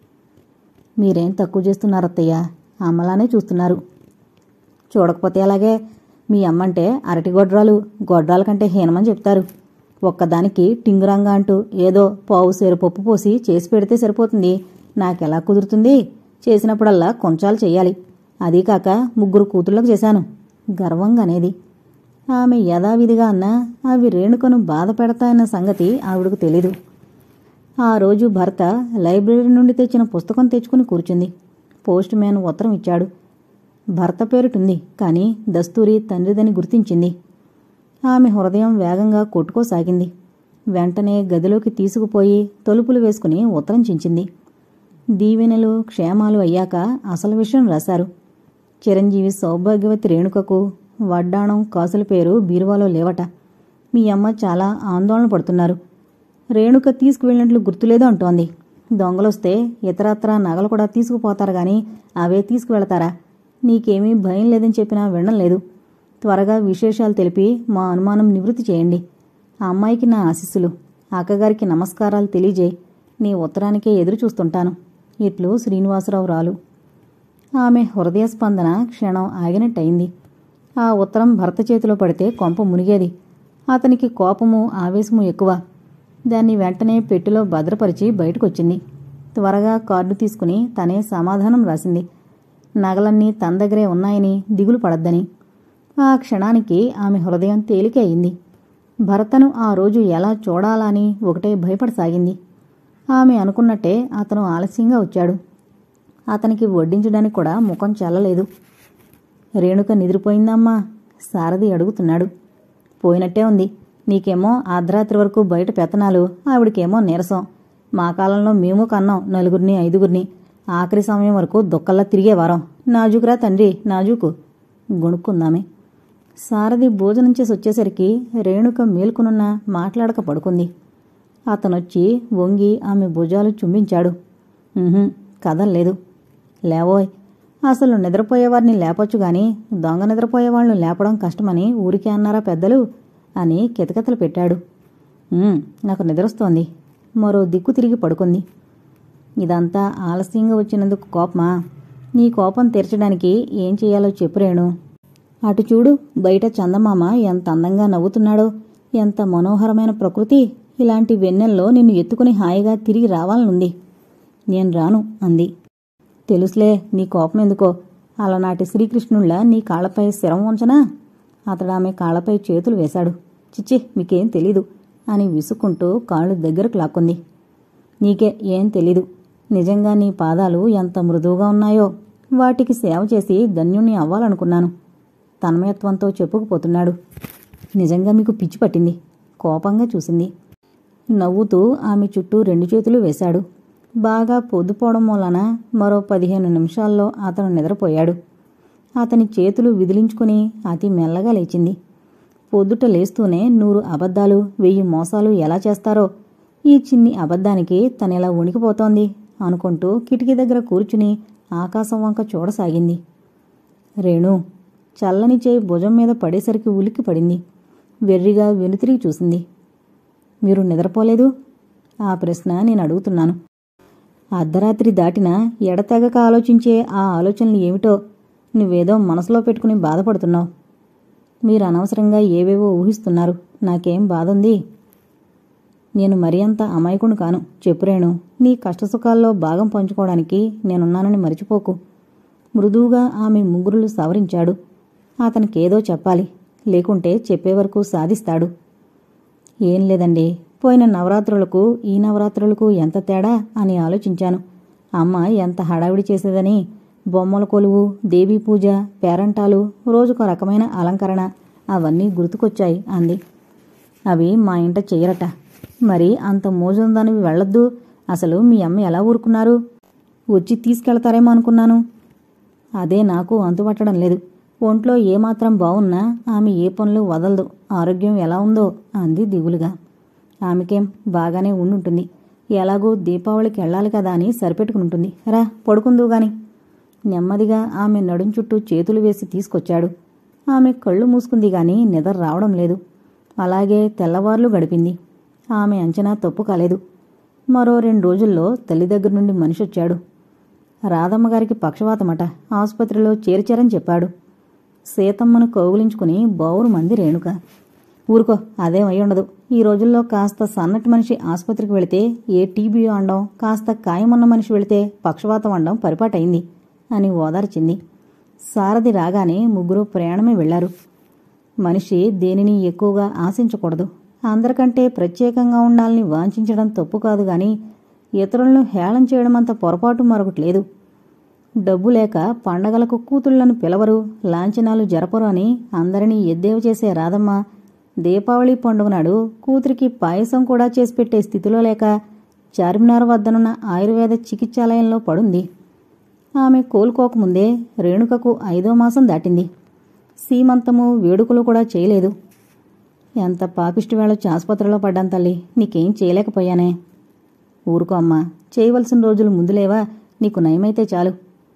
మీరేం తక్కువ చేస్తున్నారు అత్తయ్య అమ్మలానే చూస్తున్నారు చూడకపోతే అలాగే మీ అమ్మంటే అరటి గొడ్రాలు గొడ్రాల కంటే హీనమని చెప్తారు ఒక్కదానికి టింగురంగా అంటూ ఏదో పావు సేరు పప్పు పోసి చేసి పెడితే సరిపోతుంది నాకెలా కుదురుతుంది చేసినప్పుడల్లా కొంచాలు చెయ్యాలి అదీ కాక ముగ్గురు కూతుళ్ళకు చేశాను గర్వంగానేది ఆమె యథావిధిగా అన్నా అవి రేణుకను బాధ పెడతాయన్న సంగతి ఆవిడకు తెలీదు ఆ రోజు భర్త లైబ్రరీ నుండి తెచ్చిన పుస్తకం తెచ్చుకుని కూర్చుంది పోస్ట్ మ్యాన్ ఉత్తరం ఇచ్చాడు భర్త పేరుటుంది కానీ దస్తూరి తండ్రిదని గుర్తించింది ఆమె హృదయం వేగంగా కొట్టుకోసాగింది వెంటనే గదిలోకి తీసుకుపోయి తలుపులు వేసుకుని ఉత్తరం చించింది దీవెనలు క్షేమాలు అయ్యాక అసలు విషయం రాశారు చిరంజీవి సౌభాగ్యవతి రేణుకకు వడ్డాణం కాసుల పేరు బీరువాలో లేవట మీ అమ్మ చాలా ఆందోళన పడుతున్నారు రేణుక తీసుకువెళ్ళినట్లు గుర్తులేదు అంటోంది దొంగలొస్తే ఇతరత్ర నగలు కూడా తీసుకుపోతారు గాని అవే తీసుకువెళతారా నీకేమీ భయం లేదని చెప్పినా వినడం లేదు త్వరగా విశేషాలు తెలిపి మా అనుమానం నివృత్తి చేయండి ఆ అమ్మాయికి నా ఆశీస్సులు అక్కగారికి నమస్కారాలు తెలియజేయి నీ ఉత్తరానికే ఎదురు చూస్తుంటాను ఇట్లు శ్రీనివాసరావు రాలు ఆమె హృదయ స్పందన క్షణం ఆగినట్టయింది ఆ ఉత్తరం భర్త చేతిలో పడితే కొంప మునిగేది అతనికి కోపము ఆవేశము ఎక్కువ దాన్ని వెంటనే పెట్టెలో భద్రపరిచి బయటకొచ్చింది త్వరగా కార్డు తీసుకుని తనే సమాధానం రాసింది నగలన్నీ తన దగ్గరే ఉన్నాయని దిగులు పడద్దని ఆ క్షణానికి ఆమె హృదయం తేలిక అయింది భర్తను ఆ రోజు ఎలా చూడాలా అని ఒకటే భయపడసాగింది ఆమె అనుకున్నట్టే అతను ఆలస్యంగా వచ్చాడు అతనికి వడ్డించడానికి కూడా ముఖం చల్లలేదు రేణుక నిద్రపోయిందమ్మా సారథి అడుగుతున్నాడు పోయినట్టే ఉంది నీకేమో అర్ధరాత్రి వరకు బయట పెత్తనాలు ఆవిడకేమో నీరసం మా కాలంలో మేము కన్నాం నలుగురిని ఐదుగురిని ఆఖరి సమయం వరకు దుక్కల్లా తిరిగేవారం నాజుకురా తండ్రి నాజుకు గొణుక్కుందామే సారథి భోజనం చేసి వచ్చేసరికి రేణుక మేల్కొనున్న మాట్లాడక పడుకుంది అతనొచ్చి వంగి ఆమె భుజాలు చుంబించాడు "ఉహుం, కదల్లేదు లేవోయ్ అసలు నిద్రపోయేవారిని లేపొచ్చు గాని దొంగ నిద్రపోయేవాళ్ళను లేపడం కష్టమని ఊరికే అన్నారా పెద్దలు అని కితకితలు పెట్టాడు "ఉమ్, నాకు నిద్రొస్తోంది మరో దిక్కు తిరిగి పడుకుంది ఇదంతా ఆలస్యంగా వచ్చినందుకు కోపమా నీ కోపం తీర్చడానికి ఏం చేయాలో చెప్పు రేణు అటు చూడు బయట చందమామ ఎంత అందంగా నవ్వుతున్నాడో ఎంత మనోహరమైన ప్రకృతి ఇలాంటి వెన్నెల్లో నిన్ను ఎత్తుకుని హాయిగా తిరిగి రావాలనుంది నేను రాను అంది తెలుసులే నీ కోపం ఎందుకో అలనాటి శ్రీకృష్ణుళ్ళ నీ కాళ్లపై శరం ఉంచనా అతడు ఆమె కాళ్లపై చేతులు వేశాడు చిచ్చి మీకేం తెలీదు అని విసుక్కుంటూ కాళ్ళు దగ్గరకు లాక్కుంది నీకే ఏం తెలీదు నిజంగా నీ పాదాలు ఎంత మృదువుగా ఉన్నాయో వాటికి సేవ చేసి ధన్యుణ్ణి అవ్వాలనుకున్నాను తన్మయత్వంతో చెప్పుకుపోతున్నాడు నిజంగా మీకు పిచ్చి పట్టింది కోపంగా చూసింది నవ్వుతూ ఆమె చుట్టూ రెండు చేతులు వేశాడు బాగా పొద్దుపోవడం మూలన మరో పదిహేను నిమిషాల్లో అతను నిద్రపోయాడు అతని చేతులు విదిలించుకుని అతి మెల్లగా లేచింది పొద్దుట లేస్తూనే నూరు అబద్ధాలు వెయ్యి మోసాలు ఎలా చేస్తారో ఈ చిన్ని అబద్ధానికి తనెలా వణికిపోతోంది అనుకుంటూ కిటికీ దగ్గర కూర్చుని ఆకాశం వంక చూడసాగింది రేణు చల్లని చేయి భుజం మీద పడేసరికి ఉలిక్కి పడింది వెర్రిగా వెనుతిరిగి చూసింది మీరు నిద్రపోలేదు ఆ ప్రశ్న నేను అడుగుతున్నాను అర్ధరాత్రి దాటినా ఎడతెగక ఆలోచించే ఆ ఆలోచనలు ఏమిటో నువ్వేదో మనసులో పెట్టుకుని బాధపడుతున్నావు మీరు అనవసరంగా ఏవేవో ఊహిస్తున్నారు నాకేం బాధుంది నేను మరీ అంత అమాయకుడు కాను చెప్పురేణు నీ కష్టసుఖాల్లో భాగం పంచుకోవడానికి నేనున్నానని మరిచిపోకు మృదువుగా ఆమె ముగ్గురులు సవరించాడు అతనికేదో చెప్పాలి లేకుంటే చెప్పే వరకు సాధిస్తాడు ఏం లేదండి పోయిన నవరాత్రులకు ఈ నవరాత్రులకు ఎంత తేడా అని ఆలోచించాను అమ్మ ఎంత హడావిడి చేసేదని బొమ్మల కొలువు దేవీ పూజ పేరంటాలు రోజుకో రకమైన అలంకరణ అవన్నీ గుర్తుకొచ్చాయి అంది అవి మా ఇంట చెయ్యరట మరి అంత మోజుందనివి వెళ్ళొద్దు అసలు మీ అమ్మ ఎలా ఊరుకున్నారు వచ్చి తీసుకెళ్తారేమో అనుకున్నాను అదే నాకు అంతుపట్టడం లేదు ఒంట్లో ఏమాత్రం బావున్నా ఆమె ఏ పనులు వదలదు ఆరోగ్యం ఎలా ఉందో అంది దిగులుగా ఆమెకేం బాగానే ఉండుంటుంది ఎలాగూ దీపావళికి వెళ్ళాలి కదా అని సరిపెట్టుకుంటుంది రా పడుకుందు గాని నెమ్మదిగా ఆమె నడుం చుట్టూ చేతులు వేసి తీసుకొచ్చాడు ఆమె కళ్ళు మూసుకుంది గాని నిద్ర రావడం లేదు అలాగే తెల్లవార్లు గడిపింది ఆమె అంచనా తప్పు కాలేదు మరో రెండు రోజుల్లో తల్లి దగ్గర నుండి మనిషి వచ్చాడు రాధమ్మగారికి పక్షవాతమట ఆసుపత్రిలో చేర్చారని చెప్పాడు సీతమ్మను కౌగులించుకుని బౌరు మంది రేణుక ఊరుకో అదేం అయి ఉండదు ఈ రోజుల్లో కాస్త సన్నటి మనిషి ఆసుపత్రికి వెళితే ఏ టీబీ అండం కాస్త ఖాయమున్న మనిషి వెళితే పక్షవాతం అండం పరిపాటైంది అని ఓదార్చింది సారథి రాగానే ముగ్గురు ప్రయాణమే వెళ్లారు మనిషి దేనిని ఎక్కువగా ఆశించకూడదు అందరికంటే ప్రత్యేకంగా ఉండాలని వాంఛించడం తప్పు కాదు గాని ఇతరులను హేళన చేయడం అంత పొరపాటు మరొకటి లేదు డబ్బు లేక పండగలకు కూతుళ్లను పిలవరు లాంఛనాలు జరపరు అని అందరినీ ఎద్దేవ చేసే రాధమ్మ దీపావళి పండుగ నాడు కూతురికి పాయసం కూడా చేసి పెట్టే స్థితిలో లేక చార్మినార్ వద్దనున్న ఆయుర్వేద చికిత్సాలయంలో పడుంది ఆమె కోలుకోకముందే రేణుకకు ఐదో మాసం దాటింది సీమంతము వేడుకలు కూడా చేయలేదు ఎంత పాపిష్టి వేళొచ్చి ఆసుపత్రిలో పడ్డాను తల్లి నీకేం చేయలేకపోయానే ఊరుకో అమ్మా చేయవలసిన రోజులు ముందులేవా నీకు నయమైతే చాలు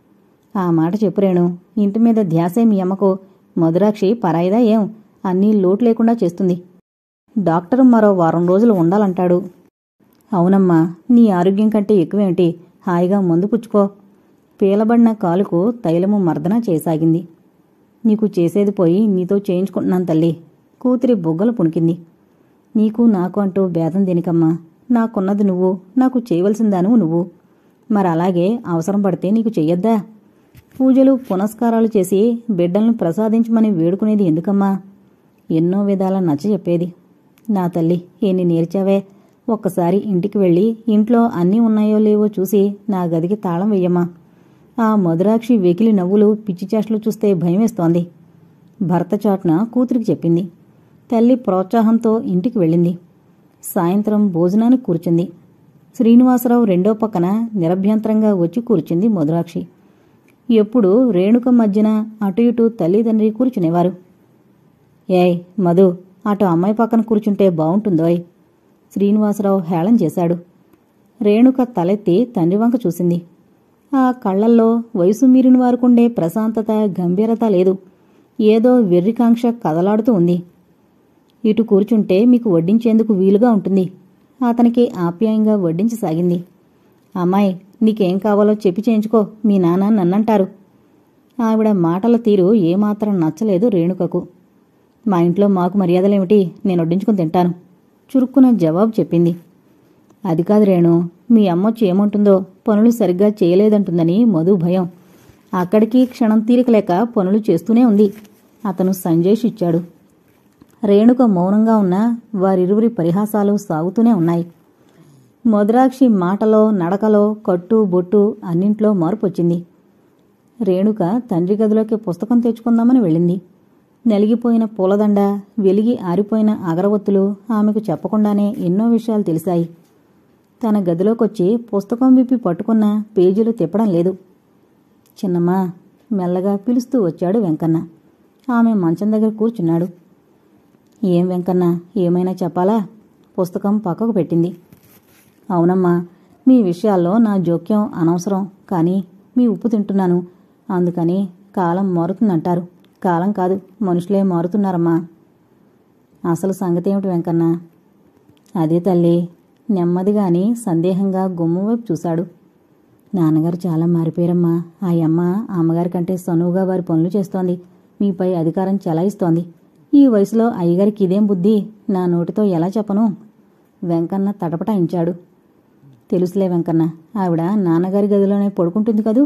ఆ మాట చెప్పురేణు ఇంటి మీద ధ్యాసే మీ అమ్మకు మధురాక్షి పరాయిదా ఏం అన్నీ లోటు లేకుండా చేస్తుంది డాక్టరు మరో వారం రోజులు ఉండాలంటాడు అవునమ్మా నీ ఆరోగ్యం కంటే ఎక్కువేంటి హాయిగా మందు పుచ్చుకో పీలబడిన కాలుకు తైలము మర్దన చేయసాగింది నీకు చేసేది పోయి నీతో చేయించుకుంటున్నాను తల్లి కూతురి బొగ్గలు పుణికింది నీకు నాకు అంటూ భేదం దేనికమ్మా నాకున్నది నువ్వు నాకు చేయవలసిందాను నువ్వు మరి అలాగే అవసరం పడితే నీకు చెయ్యొద్దా పూజలు పునస్కారాలు చేసి బిడ్డలను ప్రసాదించమని వేడుకునేది ఎందుకమ్మా ఎన్నో విధాల నచ్చ చెప్పేది నా తల్లి ఎన్ని నేర్చావే ఒక్కసారి ఇంటికి వెళ్ళి ఇంట్లో అన్నీ ఉన్నాయో లేవో చూసి నా గదికి తాళం వెయ్యమ్మా ఆ మధురాక్షి వెకిలి నవ్వులు పిచ్చి చేష్టలు చూస్తే భయమేస్తోంది భర్త చాటున కూతురికి చెప్పింది తల్లి ప్రోత్సాహంతో ఇంటికి వెళ్ళింది సాయంత్రం భోజనానికి కూర్చుంది శ్రీనివాసరావు రెండో పక్కన నిరభ్యంతరంగా వచ్చి కూర్చుంది మధురాక్షి ఎప్పుడు రేణుక మధ్యన అటు ఇటు తల్లిదండ్రి కూర్చునేవారు ఏయ్ మధు అటు అమ్మాయి పక్కన కూర్చుంటే బావుంటుందోయ్ శ్రీనివాసరావు హేళన చేశాడు రేణుక తలెత్తి తండ్రి వంక చూసింది ఆ కళ్లల్లో వయసు మీరిన వారుకుండే ప్రశాంతత గంభీరత లేదు ఏదో వెర్రికాంక్ష కదలాడుతూ ఉంది ఇటు కూర్చుంటే మీకు వడ్డించేందుకు వీలుగా ఉంటుంది అతనికి ఆప్యాయంగా వడ్డించసాగింది అమ్మాయి నీకేం కావాలో చెప్పి చేయించుకో మీ నాన్న నన్నంటారు ఆవిడ మాటల తీరు ఏమాత్రం నచ్చలేదు రేణుకకు మా ఇంట్లో మాకు మర్యాదలేమిటి నేను వడ్డించుకుని తింటాను చురుక్కున జవాబు చెప్పింది అది కాదు రేణు మీ అమ్మొచ్చి ఏమంటుందో పనులు సరిగ్గా చేయలేదంటుందని మధు భయం అక్కడికి క్షణం తీరికలేక పనులు చేస్తూనే ఉంది అతను సంజేష్ ఇచ్చాడు రేణుక మౌనంగా ఉన్న వారిరువురి పరిహాసాలు సాగుతూనే ఉన్నాయి మధురాక్షి మాటలో నడకలో కట్టు బొట్టు అన్నింట్లో మార్పు వచ్చింది రేణుక తండ్రి గదిలోకి పుస్తకం తెచ్చుకుందామని వెళ్ళింది నలిగిపోయిన పూలదండ వెలిగి ఆరిపోయిన అగరవత్తులు ఆమెకు చెప్పకుండానే ఎన్నో విషయాలు తెలిసాయి తన గదిలోకొచ్చి పుస్తకం విప్పి పట్టుకున్న పేజీలు తిప్పడం లేదు చిన్నమ్మా మెల్లగా పిలుస్తూ వచ్చాడు వెంకన్న ఆమె మంచం దగ్గర కూర్చున్నాడు ఏం వెంకన్న ఏమైనా చెప్పాలా పుస్తకం పక్కకు పెట్టింది అవునమ్మా మీ విషయాల్లో నా జోక్యం అనవసరం కానీ మీ ఉప్పు తింటున్నాను అందుకని కాలం మారుతుందంటారు కాలం కాదు మనుషులే మారుతున్నారమ్మా అసలు సంగతి ఏమిటి వెంకన్న అదే తల్లి నెమ్మదిగాని సందేహంగా గుమ్మం వైపు చూశాడు నాన్నగారు చాలా మారిపోయారమ్మా ఆ అమ్మ అమ్మగారి కంటే సనువుగా వారి పనులు చేస్తోంది మీపై అధికారం చెలాయిస్తోంది ఈ వయసులో అయ్యగారికి ఇదేం బుద్ధి నా నోటితో ఎలా చెప్పను వెంకన్న తటపటాయించాడు తెలుసులే వెంకన్న ఆవిడ నాన్నగారి గదిలోనే పడుకుంటుంది కదూ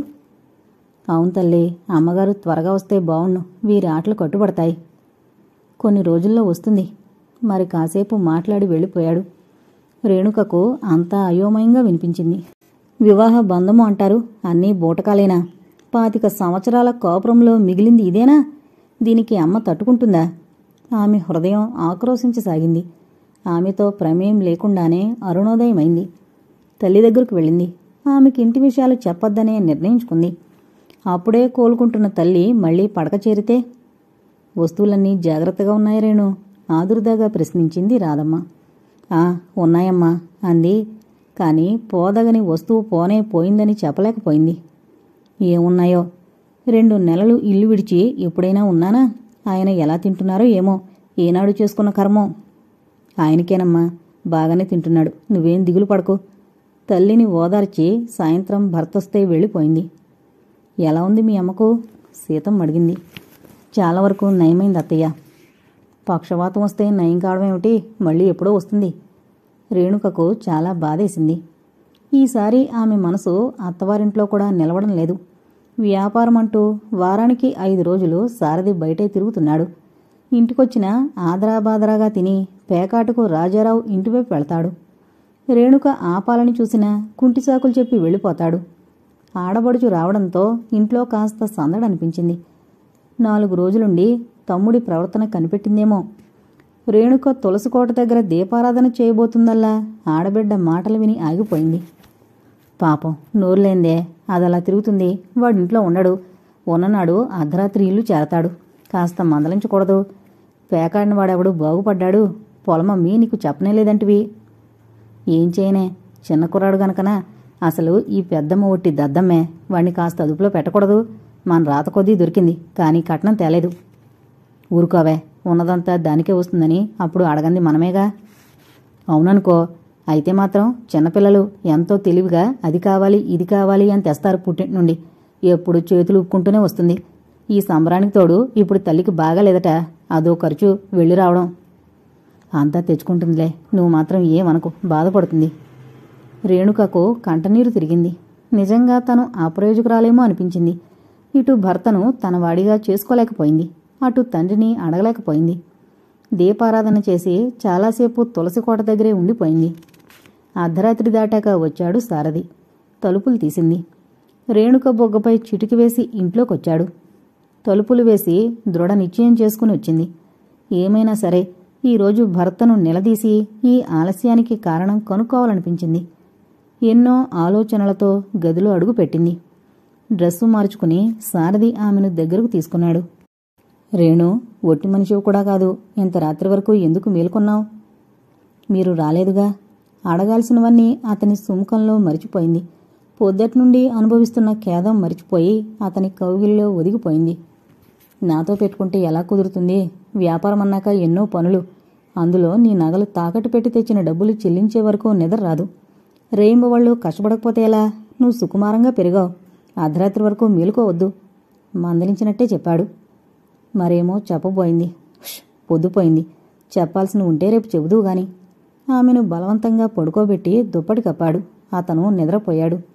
అవును తల్లి అమ్మగారు త్వరగా వస్తే బావుణ్ణు వీరి ఆటలు కట్టుబడతాయి కొన్ని రోజుల్లో వస్తుంది మరి కాసేపు మాట్లాడి వెళ్ళిపోయాడు రేణుకకు అంతా అయోమయంగా వినిపించింది వివాహ బంధము అంటారు అన్నీ బూటకాలేనా పాతిక సంవత్సరాల కాపురంలో మిగిలింది ఇదేనా దీనికి అమ్మ తట్టుకుంటుందా ఆమె హృదయం ఆక్రోశించసాగింది ఆమెతో ప్రమేయం లేకుండానే అరుణోదయమైంది తల్లి దగ్గరకు వెళ్ళింది ఆమెకి ఇంటి విషయాలు చెప్పొద్దనే నిర్ణయించుకుంది అప్పుడే కోలుకుంటున్న తల్లి మళ్ళీ పడక చేరితే వస్తువులన్నీ జాగ్రత్తగా ఉన్నాయి రేణు ఆదురుదాగా ప్రశ్నించింది రాధమ్మ ఆ ఉన్నాయమ్మా అంది కానీ పోదగని వస్తువు పోనే పోయిందని చెప్పలేకపోయింది ఏమున్నాయో రెండు నెలలు ఇల్లు విడిచి ఎప్పుడైనా ఉన్నానా ఆయన ఎలా తింటున్నారో ఏమో ఏనాడు చేసుకున్న కర్మో ఆయనకేనమ్మా బాగానే తింటున్నాడు నువ్వేం దిగులు పడకు తల్లిని ఓదార్చి సాయంత్రం భర్తొస్తే వెళ్ళిపోయింది ఎలా ఉంది మీ అమ్మకు సీతం అడిగింది చాలా వరకు నయమైంది అత్తయ్య పక్షవాతం వస్తే నయం కావడం ఏమిటి మళ్ళీ ఎప్పుడో వస్తుంది రేణుకకు చాలా బాధేసింది ఈసారి ఆమె మనసు అత్తవారింట్లో కూడా నిలవడం లేదు వ్యాపారం అంటూ వారానికి ఐదు రోజులు సారథి బయటే తిరుగుతున్నాడు ఇంటికొచ్చిన ఆదరాబాదరాగా తిని పేకాటకు రాజారావు ఇంటివైపు వెళ్తాడు రేణుక ఆపాలని చూసినా కుంటిసాకులు చెప్పి వెళ్ళిపోతాడు ఆడబడుచు రావడంతో ఇంట్లో కాస్త సందడనిపించింది నాలుగు రోజులుండి తమ్ముడి ప్రవర్తన కనిపెట్టిందేమో రేణుక తులసికోట దగ్గర దీపారాధన చేయబోతుందల్లా ఆడబిడ్డ మాటలు విని ఆగిపోయింది పాపం నోరులేందే అదలా తిరుగుతుంది వాడింట్లో ఉండడు ఉన్ననాడు అర్ధరాత్రి ఇల్లు చేరతాడు కాస్త మందలించకూడదు పేకాడిన వాడెవడు బాగుపడ్డాడు పొలమమ్మి నీకు చెప్పనే లేదంటివి ఏం చేయనే చిన్న కుర్రాడు గనకనా అసలు ఈ పెద్దమ్మ ఒట్టి దద్దమ్మే వాణ్ణి కాస్త అదుపులో పెట్టకూడదు మన రాత కొద్దీ దొరికింది కానీ కట్నం తేలేదు ఊరుకోవే ఉన్నదంతా దానికే వస్తుందని అప్పుడు అడగంది మనమేగా అవుననుకో అయితే మాత్రం చిన్నపిల్లలు ఎంతో తెలివిగా అది కావాలి ఇది కావాలి అని తెస్తారు పుట్టింటి నుండి ఎప్పుడు చేతులు ఉప్పుకుంటూనే వస్తుంది ఈ సంబరానికి తోడు ఇప్పుడు తల్లికి బాగాలేదట అదో ఖర్చు వెళ్ళి రావడం అంతా తెచ్చుకుంటుందిలే నువ్వు మాత్రం ఏమనకు బాధపడుతుంది రేణుకకు కంటనీరు తిరిగింది నిజంగా తను అప్రయోజకురాలేమో అనిపించింది ఇటు భర్తను తన వాడిగా చేసుకోలేకపోయింది అటు తండ్రిని అడగలేకపోయింది దీపారాధన చేసి చాలాసేపు తులసికోట దగ్గరే ఉండిపోయింది అర్ధరాత్రి దాటాక వచ్చాడు సారథి తలుపులు తీసింది రేణుక బొగ్గపై చిటికి వేసి ఇంట్లోకొచ్చాడు తలుపులు వేసి దృఢ నిశ్చయం చేసుకుని వచ్చింది ఏమైనా సరే ఈరోజు భర్తను నిలదీసి ఈ ఆలస్యానికి కారణం కనుక్కోవాలనిపించింది ఎన్నో ఆలోచనలతో గదిలో అడుగుపెట్టింది డ్రెస్సు మార్చుకుని సారథి ఆమెను దగ్గరకు తీసుకున్నాడు రేణు ఒట్టి మనిషివి కూడా కాదు ఇంత రాత్రి వరకు ఎందుకు మేలుకొన్నావు మీరు రాలేదుగా అడగాల్సినవన్నీ అతని సుముఖంలో మరిచిపోయింది పొద్దటి నుండి అనుభవిస్తున్న ఖేదం మరిచిపోయి అతని కౌగిలిలో ఒదిగిపోయింది నాతో పెట్టుకుంటే ఎలా కుదురుతుంది వ్యాపారం అన్నాక ఎన్నో పనులు అందులో నీ నగలు తాకట్టు పెట్టి తెచ్చిన డబ్బులు చెల్లించే వరకు నిద్ర రాదు రేయింబవళ్ళు కష్టపడకపోతే ఎలా నువ్వు సుకుమారంగా పెరిగావు అర్ధరాత్రి వరకు మేలుకోవద్దు మందలించినట్టే చెప్పాడు మరేమో చెప్పబోయింది ష్, పొద్దుపోయింది చెప్పాల్సిన ఉంటే రేపు చెబుదువు గాని ఆమెను బలవంతంగా పడుకోబెట్టి దుప్పటి కప్పాడు అతను నిద్రపోయాడు